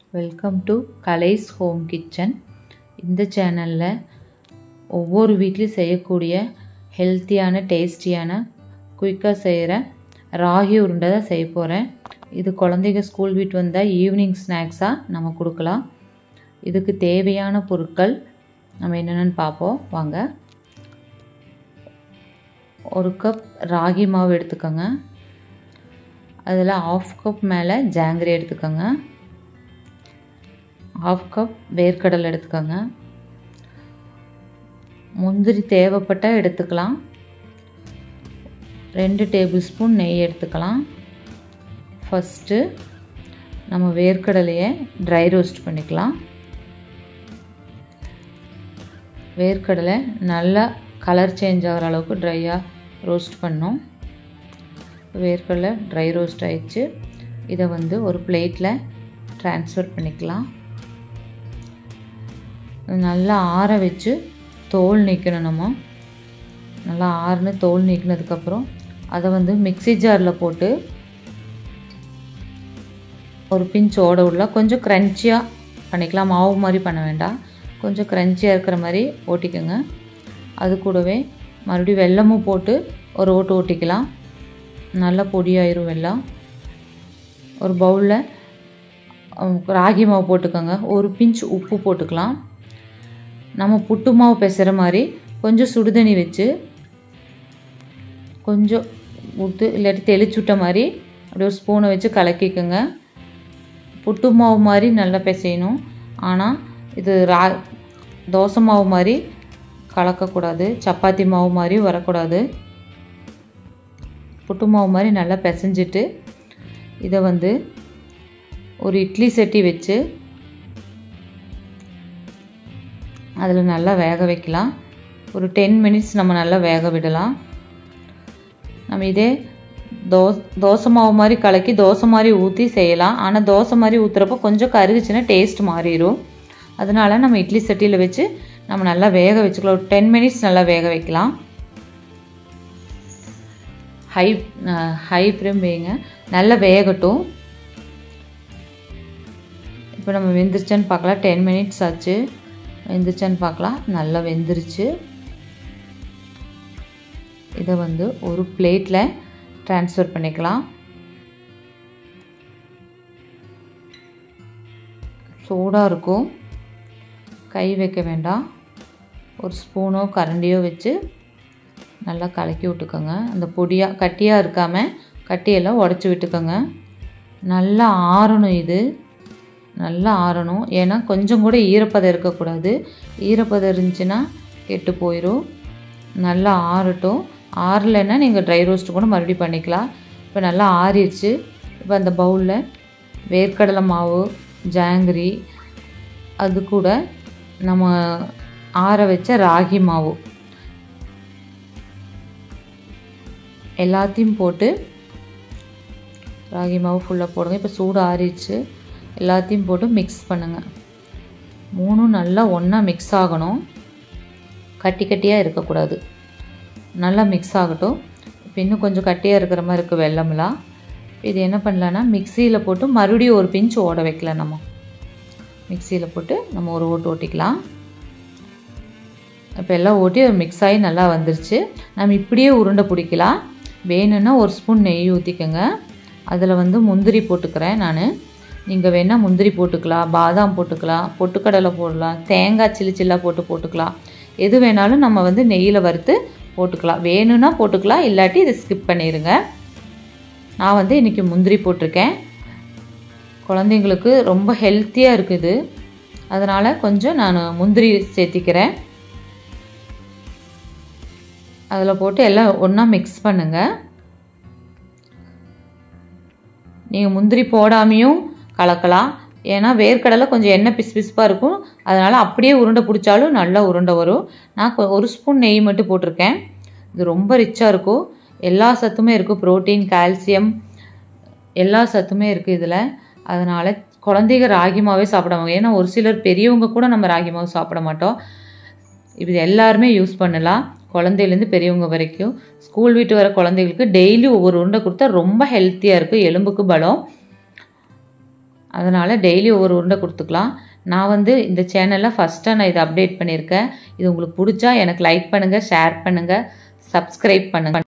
welcome to கலைஸ் home kitchen இந்த சேனலில் ஒவ்வொரு வீட்லேயும் செய்யக்கூடிய ஹெல்த்தியான டேஸ்டியான குயிக்காக செய்கிற ராகி உருண்டை தான் செய்ய போகிறேன் இது குழந்தைங்க ஸ்கூல் விட்டு வந்தால் ஈவினிங் ஸ்நாக்ஸாக நம்ம கொடுக்கலாம் இதுக்கு தேவையான பொருட்கள் நம்ம என்னென்னு பார்ப்போம் வாங்க ஒரு கப் ராகி மாவு எடுத்துக்கோங்க அதில் ஆஃப் கப் மேலே ஜாங்கிரி எடுத்துக்கோங்க ஆஃப் கப் வேர்க்கடலை எடுத்துக்கோங்க முந்திரி தேவைப்பட்டால் எடுத்துக்கலாம் ரெண்டு டேபிள் ஸ்பூன் நெய் எடுத்துக்கலாம் ஃபஸ்ட்டு நம்ம வேர்க்கடலையை ட்ரை ரோஸ்ட் பண்ணிக்கலாம் வேர்க்கடலை நல்லா கலர் சேஞ்ச் ஆகிற அளவுக்கு ட்ரையாக ரோஸ்ட் பண்ணோம் வேர்க்கடலை ட்ரை ரோஸ்ட் ஆயிடுச்சு இதை வந்து ஒரு பிளேட்டில் ட்ரான்ஸ்ஃபர் பண்ணிக்கலாம் நல்லா ஆற வச்சு தோல் நீக்கணும் நம்ம நல்லா ஆறுனு தோல் நீக்கினதுக்கப்புறம் அதை வந்து மிக்சி ஜாரில் போட்டு ஒரு பிஞ்ச் ஓட உள்ள கொஞ்சம் க்ரன்ச்சியாக பண்ணிக்கலாம் மாவு மாதிரி பண்ண வேண்டாம் கொஞ்சம் க்ரன்ச்சியாக இருக்கிற மாதிரி ஓட்டிக்கோங்க அது கூடவே மறுபடியும் வெல்லமும் போட்டு ஒரு ஓட்டு ஓட்டிக்கலாம் நல்லா பொடியாயிரும் வெல்லம் ஒரு பவுலில் ராகி மாவு போட்டுக்கோங்க ஒரு பிஞ்ச் உப்பு போட்டுக்கலாம் நம்ம புட்டு மாவு பிசைகிற மாதிரி கொஞ்சம் சுடுதண்ணி வச்சு கொஞ்சம் ஊற்று இல்லாட்டி தெளிச்சு விட்ட மாதிரி அப்படியே ஒரு ஸ்பூனை வச்சு கலக்கிக்கோங்க புட்டு மாவு மாதிரி நல்லா பிசையணும் ஆனால் இது ரா தோசை மாவு மாதிரி கலக்கக்கூடாது சப்பாத்தி மாவு மாதிரி வரக்கூடாது புட்டு மாவு மாதிரி நல்லா பிசைஞ்சிட்டு இதை வந்து ஒரு இட்லி சட்டி வச்சு அதில் நல்லா வேக வைக்கலாம் ஒரு டென் மினிட்ஸ் நம்ம நல்லா வேக விடலாம் நம்ம இதே தோ தோசை மாவு மாதிரி கலக்கி தோசை மாதிரி ஊற்றி செய்யலாம் ஆனால் தோசை மாதிரி ஊற்றுறப்போ கொஞ்சம் கருகுச்சுன்னா டேஸ்ட் மாறிடும் அதனால் நம்ம இட்லி சட்டியில் வச்சு நம்ம நல்லா வேக வச்சுக்கலாம் ஒரு டென் மினிட்ஸ் நல்லா வேக வைக்கலாம் ஹை ஹை ஃப்ளேம் வேங்க நல்லா வேகட்டும் இப்போ நம்ம வெந்துருச்சான்னு பார்க்கலாம் டென் மினிட்ஸ் ஆச்சு வெந்துருச்சான்னு பார்க்கலாம் நல்லா வெந்துருச்சு இதை வந்து ஒரு பிளேட்டில் ட்ரான்ஸ்ஃபர் பண்ணிக்கலாம் சூடாக இருக்கும் கை வைக்க வேண்டாம் ஒரு ஸ்பூனோ கரண்டியோ வச்சு நல்லா கலக்கி விட்டுக்கோங்க அந்த பொடியாக கட்டியாக இருக்காமல் கட்டியெல்லாம் உடச்சி விட்டுக்கோங்க நல்லா ஆறணும் இது நல்லா ஆறணும் ஏன்னா கொஞ்சம் கூட ஈரப்பதம் இருக்கக்கூடாது ஈரப்பதம் இருந்துச்சுன்னா கெட்டு போயிடும் நல்லா ஆறட்டும் ஆறலைன்னா நீங்கள் ட்ரை ரோஸ்ட்டு கூட மறுபடியும் பண்ணிக்கலாம் இப்போ நல்லா ஆறிடுச்சு இப்போ அந்த பவுலில் வேர்க்கடலை மாவு ஜாங்கிரி அது கூட நம்ம ஆற வச்ச ராகி மாவு எல்லாத்தையும் போட்டு ராகி மாவு ஃபுல்லாக போடுங்க இப்போ சூடு ஆறிடுச்சு எல்லாத்தையும் போட்டு மிக்ஸ் பண்ணுங்கள் மூணும் நல்லா ஒன்றா மிக்ஸ் ஆகணும் கட்டி கட்டியாக இருக்கக்கூடாது நல்லா மிக்ஸ் ஆகட்டும் இப்போ இன்னும் கொஞ்சம் கட்டியாக இருக்கிற மாதிரி இருக்குது வெள்ளம்லாம் இது என்ன பண்ணலான்னா மிக்சியில் போட்டு மறுபடியும் ஒரு பிஞ்ச் ஓட வைக்கலாம் நம்ம மிக்சியில் போட்டு நம்ம ஒரு ஓட்டு ஓட்டிக்கலாம் இப்போ எல்லாம் ஓட்டி மிக்ஸ் ஆகி நல்லா வந்துருச்சு நம்ம இப்படியே உருண்டை பிடிக்கலாம் வேணும்னா ஒரு ஸ்பூன் நெய் ஊற்றிக்கோங்க அதில் வந்து முந்திரி போட்டுக்கிறேன் நான் நீங்கள் வேணால் முந்திரி போட்டுக்கலாம் பாதாம் போட்டுக்கலாம் பொட்டுக்கடலை போடலாம் தேங்காய் சில்லி சில்லாக போட்டு போட்டுக்கலாம் எது வேணாலும் நம்ம வந்து நெய்யில் வறுத்து போட்டுக்கலாம் வேணும்னா போட்டுக்கலாம் இல்லாட்டி இதை ஸ்கிப் பண்ணிடுங்க நான் வந்து இன்றைக்கி முந்திரி போட்டிருக்கேன் குழந்தைங்களுக்கு ரொம்ப ஹெல்த்தியாக இருக்குது அதனால் கொஞ்சம் நான் முந்திரி சேர்த்திக்கிறேன் அதில் போட்டு எல்லாம் ஒன்றா மிக்ஸ் பண்ணுங்கள் நீங்கள் முந்திரி போடாமையும் கலக்கலாம் ஏன்னா வேர்க்கடலை கொஞ்சம் எண்ணெய் பிசு பிசுப்பாக இருக்கும் அதனால் அப்படியே உருண்டை பிடிச்சாலும் நல்லா உருண்டை வரும் நான் ஒரு ஸ்பூன் நெய் மட்டும் போட்டிருக்கேன் இது ரொம்ப ரிச்சாக இருக்கும் எல்லா சத்துமே இருக்குது ப்ரோட்டீன் கால்சியம் எல்லா சத்துமே இருக்குது இதில் அதனால் குழந்தைங்க ராகி மாவே சாப்பிடுவாங்க ஏன்னா ஒரு சிலர் பெரியவங்க கூட நம்ம ராகி மாவு சாப்பிட மாட்டோம் இது எல்லாருமே யூஸ் பண்ணலாம் குழந்தையிலேருந்து பெரியவங்க வரைக்கும் ஸ்கூல் விட்டு வர குழந்தைகளுக்கு டெய்லி ஒவ்வொரு உருண்டை கொடுத்தா ரொம்ப ஹெல்த்தியாக இருக்குது எலும்புக்கு பலம் அதனால் டெய்லி ஒவ்வொரு உருண்டை கொடுத்துக்கலாம் நான் வந்து இந்த சேனலில் ஃபஸ்ட்டாக நான் இதை அப்டேட் பண்ணியிருக்கேன் இது உங்களுக்கு பிடிச்சா எனக்கு லைக் பண்ணுங்கள் ஷேர் பண்ணுங்கள் சப்ஸ்கிரைப் பண்ணுங்கள்